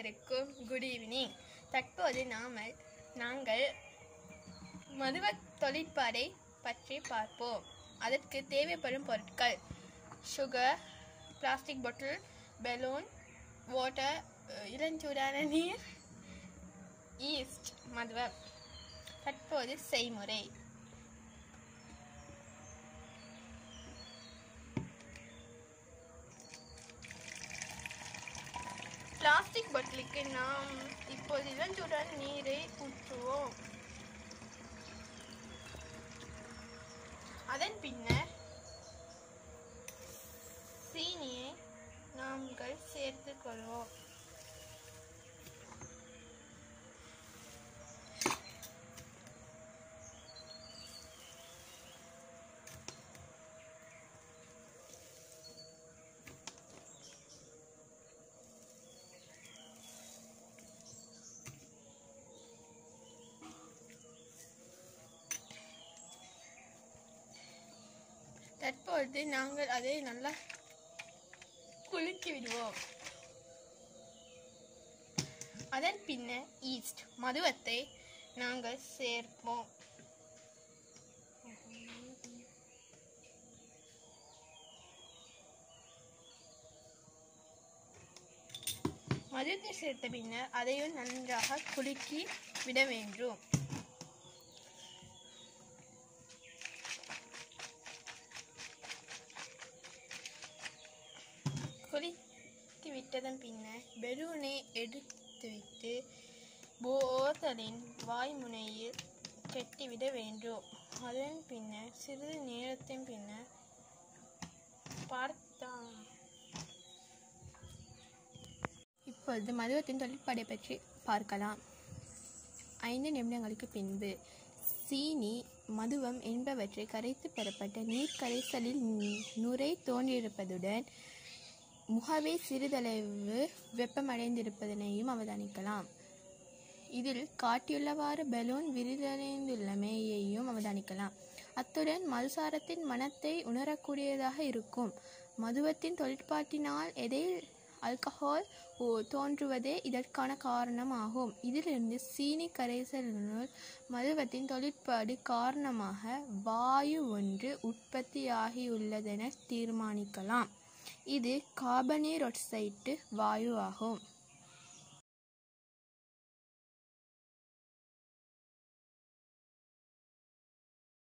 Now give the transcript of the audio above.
அனைவருக்கும் good evening தற்போது நாமல் நாங்கள் மதுவ தொழிற்பாடை பற்றி பார்ப்போம் அதற்கு தேவைப்படும் பொருட்கள் sugar plastic bottle balloon water இளஞ்சூடான நீர் ஈஸ்ட் மதுவம் தற்போது செய்முறை பிளாஸ்டிக் பாட்டிலுக்கு நாம் இப்போது இளஞ்சூடான நீரை ஊற்றுவோம் அதன் பின்னர் சீனியை நாங்கள் சேர்த்துக் கொள்வோம் தற்பொழுது நாங்கள் அதை நல்லா குலுக்கி விடுவோம் அதன் பின்னர் ஈஸ்ட் மதுவத்தை நாங்கள் சேர்ப்போம் மதுவத்தை சேர்த்த பின்னர் அதையும் நன்றாக குலுக்கி விட வேண்டும் குளித்து விட்டதன் பின்னர் பெலூனை எடுத்துவிட்டு போத்தலின் வாய்முனையில் கட்டிவிட வேண்டும் அதன் பின்னர் சிறிது நேரத்தின் பின்னர் பார்த்தான் இப்பொழுது மதுவத்தின் தொழிற்பாடை பற்றி பார்க்கலாம் ஐந்து நிமிடங்களுக்கு பின்பு சீனி மதுவம் என்பவற்றை கரைத்து பெறப்பட்ட நீர் கரைசலில் நு- நுரை தோன்றியிருப்பதுடன் முகவே சிறிதளவு வெப்பமடைந்திருப்பதனையும் அவதானிக்கலாம் இதில் காட்டியுள்ளவாறு பலூன் விரிதடைந்துள்ளமையையும் அவதானிக்கலாம் அத்துடன் மதுசாரத்தின் மனத்தை உணரக்கூடியதாக இருக்கும் மதுவத்தின் தொழிற்பாட்டினால் எதில் ஆல்கஹால் ஓ- தோன்றுவதே இதற்கான காரணமாகும் இதிலிருந்து சீனி கரைசலினுள் மதுவத்தின் தொழிற்பாடு காரணமாக வாயு ஒன்று உற்பத்தியாகியுள்ளதென தீர்மானிக்கலாம் இது கார்பனீரொட்சைட்டு வாயு ஆகும்